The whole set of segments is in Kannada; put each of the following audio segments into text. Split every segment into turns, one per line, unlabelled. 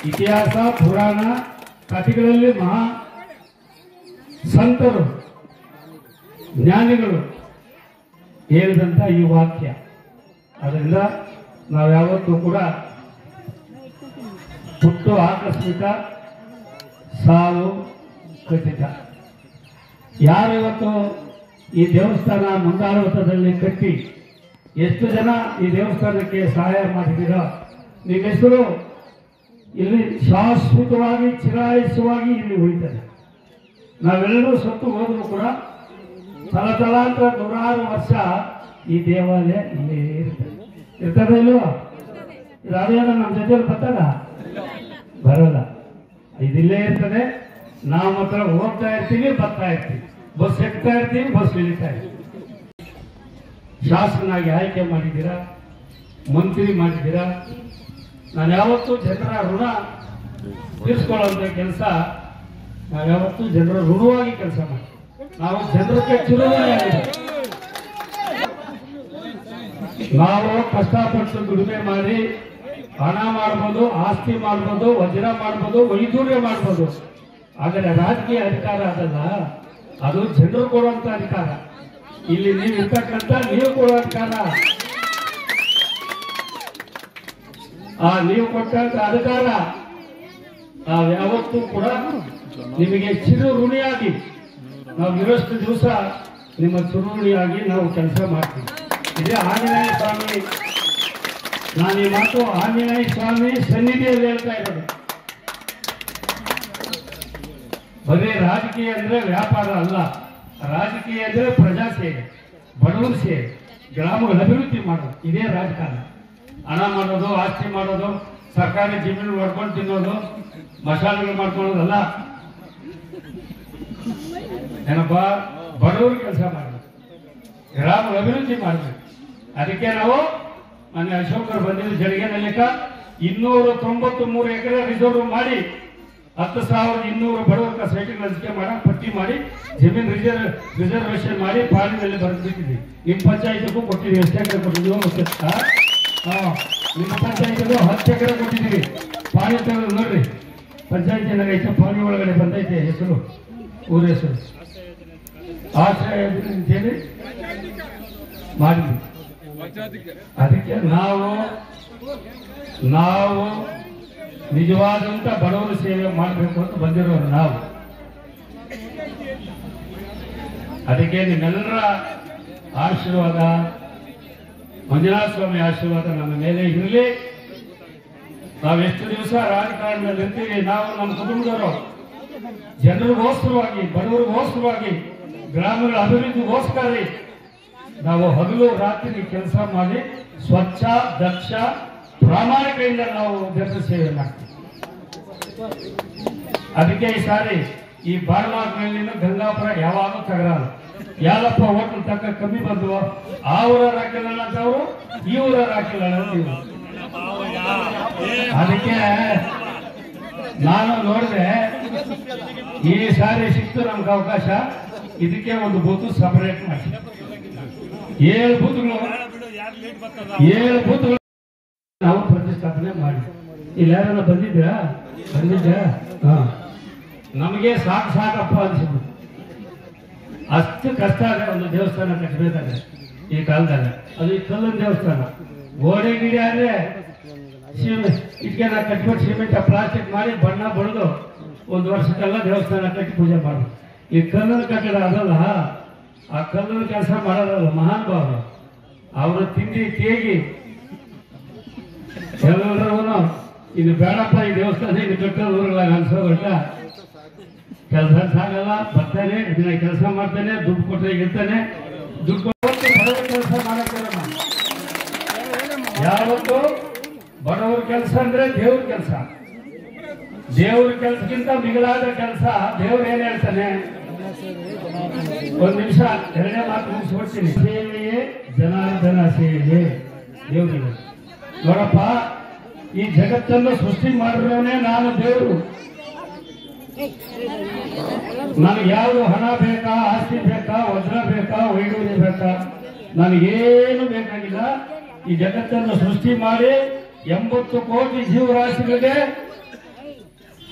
ಇತಿಹಾಸ ಪುರಾಣ ಕಥೆಗಳಲ್ಲಿ ಮಹಾ ಸಂತರು ಜ್ಞಾನಿಗಳು ಹೇಳಿದಂಥ ಈ ವಾಕ್ಯ ಅದರಿಂದ ನಾವು ಯಾವತ್ತೂ ಕೂಡ ಹುಟ್ಟು ಆಕಸ್ಮಿಕ ಸಾವು ಖಚಿತ ಯಾರು ಇವತ್ತು ಈ ದೇವಸ್ಥಾನ ಮುಂದಾಳವತದಲ್ಲಿ ಕಟ್ಟಿ ಎಷ್ಟು ಜನ ಈ ದೇವಸ್ಥಾನಕ್ಕೆ ಸಹಾಯ ಮಾಡಿದ್ದೀರೋ ನಿಮ್ಮ ಹೆಸರು ಇಲ್ಲಿ ಶಾಶ್ವತವಾಗಿ ಚಿರಾಯಿಸುವಾಗಿ ಇಲ್ಲಿ ಉಳಿತದೆ ನಾವೆಲ್ಲರೂ ಸತ್ತು ಹೋದ್ರು ಕೂಡ ತಲತಲಾಂತರ ನೂರಾರು ವರ್ಷ ಈ ದೇವಾಲಯ ಇಲ್ಲೇ ಇರ್ತದೆ ಇರ್ತದೆ ಇಲ್ವೋ ಇದು ಅದೇನೋ ನಮ್ಮ ಜೊತೆಯಲ್ಲಿ ಬರ್ತಾರ ಬರಲ್ಲ ಇದಿಲ್ಲೇ ಇರ್ತದೆ ನಾವು ಮಾತ್ರ ಹೋಗ್ತಾ ಇರ್ತೀವಿ ಬರ್ತಾ ಇರ್ತೀವಿ ಬಸ್ ಎಕ್ತಾ ಇರ್ತೀವಿ ಬಸ್ ಇಳಿತಾ ಇರ್ತೀವಿ ಶಾಸಕನಾಗಿ ಆಯ್ಕೆ ಮಾಡಿದ್ದೀರಾ ಮಂತ್ರಿ ಮಾಡಿದ್ದೀರಾ ನಾನು ಯಾವತ್ತೂ ಜನರ ಋಣ ತೀರಿಸ್ಕೊಳ್ಳುವಂಥ ಕೆಲಸ ನಾವು ಯಾವತ್ತೂ ಜನರ ಋಣವಾಗಿ ಕೆಲಸ ಮಾಡಿ ನಾವು ಜನರಿಗೆ ಚಿರುಣಾಗಿದ್ದೀವಿ ನಾವು ಕಷ್ಟಪಟ್ಟು ದುಡಿಮೆ ಮಾಡಿ ಹಣ ಮಾಡ್ಬೋದು ಆಸ್ತಿ ಮಾಡ್ಬೋದು ವಜ್ರ ಮಾಡ್ಬೋದು ವೈದೂರ್ಯ ಮಾಡ್ಬೋದು ಆದರೆ ರಾಜಕೀಯ ಅಧಿಕಾರ ಅದಲ್ಲ ಅದು ಜನರು ಕೊಡುವಂತ ಅಧಿಕಾರ ಇಲ್ಲಿ ನೀವು ಇರ್ತಕ್ಕಂಥ ನೀವು ಕೊಡುವ ಅಧಿಕಾರ ಆ ನೀವು ಕೊಟ್ಟಂತ ಅಧಿಕಾರ ನಾವು ಯಾವತ್ತೂ ಕೂಡ ನಿಮಗೆ ಚಿರು ಋಣಿಯಾಗಿ ನಾವು ಇರೋಷ್ಟು ದಿವಸ ನಿಮ್ಮ ಚಿರುಣಿಯಾಗಿ ನಾವು ಕೆಲಸ ಮಾಡ್ತೀವಿ ಇದೇ ಆಂಜನೇಯ ಸ್ವಾಮಿ ನಾನು ಈ ಮಾತು ಆಂಜನೇಯ ಸ್ವಾಮಿ ಸನ್ನಿಧಿಯಲ್ಲಿ ಹೇಳ್ತಾ ಇರೋದು ಬರೀ ರಾಜಕೀಯ ಅಂದ್ರೆ ವ್ಯಾಪಾರ ಅಲ್ಲ ರಾಜಕೀಯ ಅಂದ್ರೆ ಪ್ರಜಾ ಸೇವೆ ಬಡವರ ಸೇವೆ ಗ್ರಾಮಗಳ ಅಭಿವೃದ್ಧಿ ಮಾಡೋದು ಇದೇ ರಾಜಕಾರಣ ಹಣ ಮಾಡೋದು ಆಸ್ತಿ ಮಾಡೋದು ಸರ್ಕಾರಿ ಜಮೀನು ಮಾಡ್ಕೊಂಡು ತಿನ್ನೋದು ಮಸಾಲೆಗಳು ಮಾಡ್ಕೊಳ್ಳೋದಲ್ಲ ಏನಪ್ಪ ಬಡವರು ಕೆಲಸ ಮಾಡಬೇಕು ಗ್ರಾಮಗಳ ಅಭಿವೃದ್ಧಿ ಮಾಡಬೇಕು ಅದಕ್ಕೆ ನಾವು ಮೊನ್ನೆ ಅಶೋಕರು ಬಂದಿದ್ದು ಜಡಿಗೆನಲ್ಲಿಕ ಇನ್ನೂರ ತೊಂಬತ್ತು ಮೂರು ಎಕರೆ ರಿಸರ್ವ್ ಮಾಡಿ ಹತ್ತು ಸಾವಿರದ ಇನ್ನೂರು ಬಡವರ ಸೈಟಿಗೆ ಲಸಿಕೆ ಮಾಡ ಪಟ್ಟಿ ಮಾಡಿ ಜಮೀನು ರಿಸರ್ವ್ ರಿಸರ್ವೇಶನ್ ಮಾಡಿ ಪಾಲಿನಲ್ಲಿ ಬರೆದ್ಬಿಟ್ಟಿದ್ವಿ ನಿಮ್ಮ ಪಂಚಾಯತ್ಗೂ ಕೊಟ್ಟಿದ್ವಿ ಎಷ್ಟು ಎಕರೆ ಕೊಟ್ಟಿದ್ವಿ ಗೊತ್ತಾ ಹಾ ನಿಮ್ಮ ಪಂಚಾಯತ್ಗೂ ಹತ್ತು ಎಕರೆ ಕೊಟ್ಟಿದ್ದೀವಿ ಪಾಣಿ ತೆಗೆದು ನೋಡ್ರಿ ಪಂಚಾಯತ್ ಐತೆ ಪಾಣಿ ಒಳಗಡೆ ಬಂದೈತೆ ಹೆಸರು ಊರ ಹೆಸರು ಆಶ್ರಯ ಅಂತೇಳಿ ಮಾಡಿದ್ವಿ ಅದಕ್ಕೆ ನಾವು ನಾವು ನಿಜವಾದಂತ ಬಡವರ ಸೇವೆ ಮಾಡಬೇಕು ಅಂತ ಬಂದಿರೋರು ನಾವು ಅದಕ್ಕೆ ನಿಮ್ಮೆಲ್ಲರ ಆಶೀರ್ವಾದ ಮಂಜುನಾಥ ಸ್ವಾಮಿ ಆಶೀರ್ವಾದ ನಮ್ಮ ಮೇಲೆ ಇರಲಿ ನಾವು ಎಷ್ಟು ದಿವಸ ರಾಜಕಾರಣದಲ್ಲಿ ಇರ್ತೀವಿ ನಾವು ನಮ್ಮ ಕುಟುಂಬದವರು ಜನರಿಗೋಸ್ಕರವಾಗಿ ಬಡವರಿಗೋಸ್ಕರವಾಗಿ ಗ್ರಾಮಗಳ ಅಭಿವೃದ್ಧಿಗೋಸ್ಕರ ನಾವು ಹಗಲು ರಾತ್ರಿ ಕೆಲಸ ಮಾಡಿ ಸ್ವಚ್ಛ ದಕ್ಷ ಪ್ರಾಮಾಣಿಕೆಯಿಂದ ನಾವು ಜನರ ಸೇವೆ ಮಾಡ್ತೀವಿ ಅದಕ್ಕೆ ಈ ಸಾರಿ ಈ ಬಾಳಮಾರ್ಗದಲ್ಲಿ ಗಂಗಾಪುರ ಯಾವಾಗಲೂ ತಗರಲ್ಲ ಯಾಲಪ್ಪ ಹೋಟ್ಲ್ ತಕ್ಕ ಕಮ್ಮಿ ಬಂದ್ವು ಆ ಊರ ಹಾಕಿಲ್ಲ ಅಂತ ಅವರು ಈ ಊರ ಹಾಕಿಲ್ಲ ಅಂತ ಇವ್ರು. ಅದಕ್ಕೆ ನಾನು ನೋಡಿದೆ ಈ ಸಾರಿ ಸಿಕ್ತು ನಮ್ಗೆ ಅವಕಾಶ ಇದಕ್ಕೆ ಒಂದು ಬೂತು ಸಪರೇಟ್ ಮಾಡಿ ಏಳು ಬೂತ್ಗಳು ಏಳು ಬೂತ್ಗಳು ನಾವು ಪ್ರತಿಷ್ಠಾಪನೆ ಮಾಡಿ ಇಲ್ಲಿ ಯಾರನ್ನ ಬಂದಿದ್ರಾ ಬಂದಿದ್ದ ಹಾ ನಮಗೆ ಸಾಕು ಸಾಕಪ್ಪ ಅನ್ಸಿದ್ರು ಅಷ್ಟು ಕಷ್ಟ ಆಗ ಒಂದು ದೇವಸ್ಥಾನ ಕಟ್ಟಬೇಕಾದ್ರೆ ಈ ಕಾಲದಾಗ ಅದು ಈ ಕಲ್ಲಿನ ದೇವಸ್ಥಾನ ಗೋಡೆ ಗಿಡಿ ಆದ್ರೆ ಸಿಮೆಂಟ್ ಇದಕ್ಕೆಲ್ಲ ಕಟ್ಬಿಟ್ಟು ಸಿಮೆಂಟ್ ಪ್ಲಾಸ್ಟಿಕ್ ಮಾಡಿ ಬಣ್ಣ ಬಳಿದು ಒಂದು ವರ್ಷಕ್ಕೆಲ್ಲ ದೇವಸ್ಥಾನ ಕಟ್ಟಿ ಪೂಜೆ ಮಾಡೋದು ಈ ಕಲ್ಲಿನ ಕಟ್ಟಡ ಅದಲ್ಲ ಆ ಕಲ್ಲಿನ ಕೆಲಸ ಮಾಡೋದಲ್ಲ ಮಹಾನ್ ಭಾವ ಅವರ ತಿಂಡಿ ತೇಗಿ ಎಲ್ಲರೂ ಇದು ಬೇಡಪ್ಪ ಈ ದೇವಸ್ಥಾನ ಇದು ಕಟ್ಟೋದು ಊರುಗಳಾಗ ಅನ್ಸೋದಿಲ್ಲ ಕೆಲಸ ಸಾಗಲ್ಲ ಬರ್ತಾನೆ ಇದನ್ನ ಕೆಲಸ ಮಾಡ್ತಾನೆ ದುಡ್ಡು ಕೊಟ್ಟರೆ ಇರ್ತಾನೆ ದುಡ್ಡು ಕೊಟ್ಟು ಬಡವರ ಕೆಲಸ ಮಾಡಕ್ಕೆ ಯಾವತ್ತು ಬಡವರ ಕೆಲಸ ಅಂದ್ರೆ ದೇವ್ರ ಕೆಲಸ ದೇವ್ರ ಕೆಲಸಕ್ಕಿಂತ ಮಿಗಿಲಾದ ಕೆಲಸ ದೇವ್ರು ಏನ್ ಹೇಳ್ತಾನೆ ಒಂದ್ ನಿಮಿಷ ಎರಡನೇ ಮಾತು ಮುಗಿಸ್ಬಿಡ್ತೀನಿ ಸೇವೆಯೇ ಜನಾರ್ದನ ಸೇವೆ ದೇವ್ರಿಗೆ ನೋಡಪ್ಪ ಈ ಜಗತ್ತನ್ನು ಸೃಷ್ಟಿ ಮಾಡಿರೋನೇ ನಾನು ದೇವರು ನನಗೆ ಯಾವುದು ಹಣ ಬೇಕಾ ಆಸ್ತಿ ಬೇಕಾ ವಜ್ರ ಬೇಕಾ ವೈಡೂರ್ಯ ಬೇಕಾ ನನಗೇನು ಬೇಕಾಗಿಲ್ಲ ಈ ಜಗತ್ತನ್ನು ಸೃಷ್ಟಿ ಮಾಡಿ ಎಂಬತ್ತು ಕೋಟಿ ಜೀವರಾಶಿಗಳಿಗೆ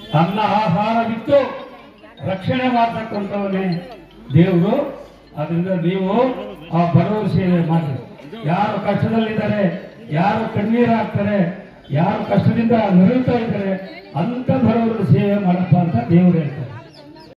ಅನ್ನ ಆಹಾರವಿತ್ತು ರಕ್ಷಣೆ ಮಾಡ್ತಕ್ಕಂಥವನೇ ದೇವರು ಅದರಿಂದ ನೀವು ಆ ಬಡವರ ಸೇವೆ ಮಾಡಿ ಯಾರು ಕಷ್ಟದಲ್ಲಿದ್ದಾರೆ ಯಾರು ಕಣ್ಣೀರು ಹಾಕ್ತಾರೆ ಯಾರು ಕಷ್ಟದಿಂದ ನರಳುತ್ತಾ ಇದ್ದಾರೆ ಅಂತ ಬಡವರ ಸೇವೆ ಮಾಡಪ್ಪ ಅಂತ ದೇವರು ಹೇಳ್ತಾರೆ